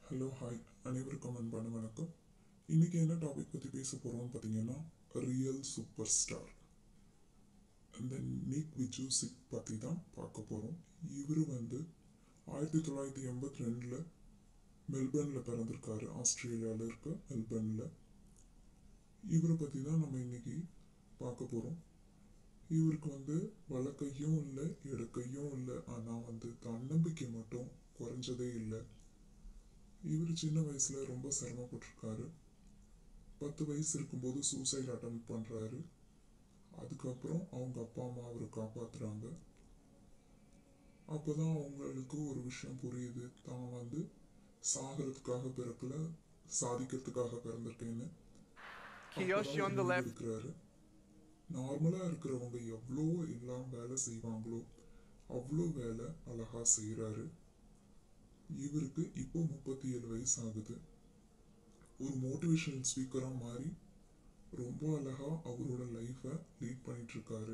Hello hi அனைவருக்கும் அன்பான வணக்கம் இன்னைக்கு என்ன டாபிக் பற்றி பேச போகிறோம்னு பார்த்தீங்கன்னா ரியல் சூப்பர் ஸ்டார் அந்த நிக் விஜு சிக் பற்றி தான் பார்க்க போகிறோம் இவர் வந்து ஆயிரத்தி தொள்ளாயிரத்தி எண்பத்தி ரெண்டில் மெல்பர்னில் பிறந்திருக்காரு ஆஸ்திரேலியாவில் இருக்க மெல்பர்னில் இவரை பற்றி தான் நம்ம இன்னைக்கு பார்க்க போகிறோம் இவருக்கு வந்து வலக்கையும் இல்லை இடக்கையும் இல்லை ஆனால் வந்து தன்னம்பிக்கை மட்டும் குறைஞ்சதே இல்லை இவர் சின்ன வயசுல ரொம்ப சிரமப்பட்டிருக்காரு பத்து வயசு இருக்கும்போது சூசைட் அட்டம் பண்றாரு அதுக்கப்புறம் அவங்க அப்பா அம்மா அவரை காப்பாத்துறாங்க அப்பதான் அவங்களுக்கு ஒரு விஷயம் புரியுது தான் வந்து சாகிறதுக்காக பிறக்கல சாதிக்கிறதுக்காக பிறந்திருக்கேன்னு Kiyoshi on the அப்பதான் left. இருக்கிறாரு நார்மலா இருக்கிறவங்க எவ்வளோ எல்லாம் வேலை செய்வாங்களோ அவ்வளோ வேலை அழகா செய்றாரு இவருக்கு இப்போ முப்பத்தி ஏழு வயசு ஆகுது ஒரு மோட்டிவேஷனல் ஸ்பீக்கரா மாறி ரொம்ப அழகா அவரோட லைஃபை லீட் பண்ணிட்டு இருக்காரு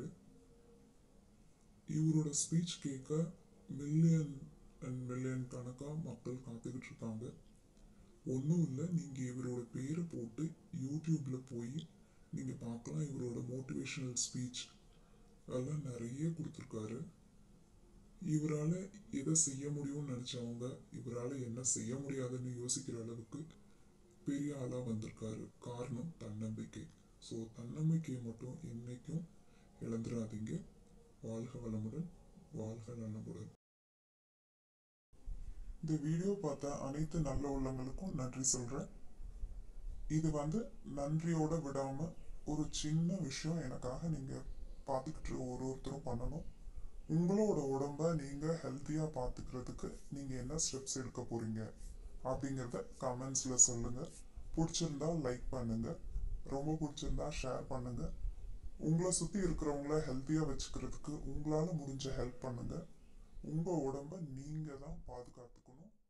இவரோட ஸ்பீச் கேட்க மில்லியன் அண்ட் மில்லியன் கணக்கா மக்கள் காத்துக்கிட்டு இருக்காங்க ஒன்றும் இல்லை நீங்கள் இவரோட பேரை போட்டு யூடியூப்ல போய் நீங்கள் பார்க்கலாம் இவரோட மோட்டிவேஷனல் ஸ்பீச் அதெல்லாம் நிறைய கொடுத்துருக்காரு இவரால் எதை செய்ய முடியும்னு நினச்சவங்க இவரால் என்ன செய்ய முடியாதுன்னு யோசிக்கிற அளவுக்கு பெரிய ஆளாக வந்திருக்காரு காரணம் தன்னம்பிக்கை ஸோ தன்னம்பிக்கையை மட்டும் என்னைக்கும் இழந்துடாதீங்க வாழ்க வளமுடன் வாழ்க நலமுடன் இந்த வீடியோ பார்த்த அனைத்து நல்ல உள்ளங்களுக்கும் நன்றி சொல்கிறேன் இது வந்து நன்றியோட விடாம ஒரு சின்ன விஷயம் எனக்காக நீங்க பார்த்துக்கிட்டு ஒரு ஒருத்தரும் பண்ணணும் உங்களோட உடம்ப நீங்க ஹெல்த்தியா பார்த்துக்கிறதுக்கு நீங்க என்ன ஸ்டெப்ஸ் எடுக்க போறீங்க அப்படிங்கிறத கமெண்ட்ஸ்ல சொல்லுங்க பிடிச்சிருந்தா லைக் பண்ணுங்க ரொம்ப பிடிச்சிருந்தா ஷேர் பண்ணுங்க உங்களை சுத்தி இருக்கிறவங்கள ஹெல்த்தியா வச்சுக்கிறதுக்கு உங்களால முடிஞ்ச ஹெல்ப் பண்ணுங்க உங்க உடம்ப நீங்க தான் பாதுகாத்துக்கணும்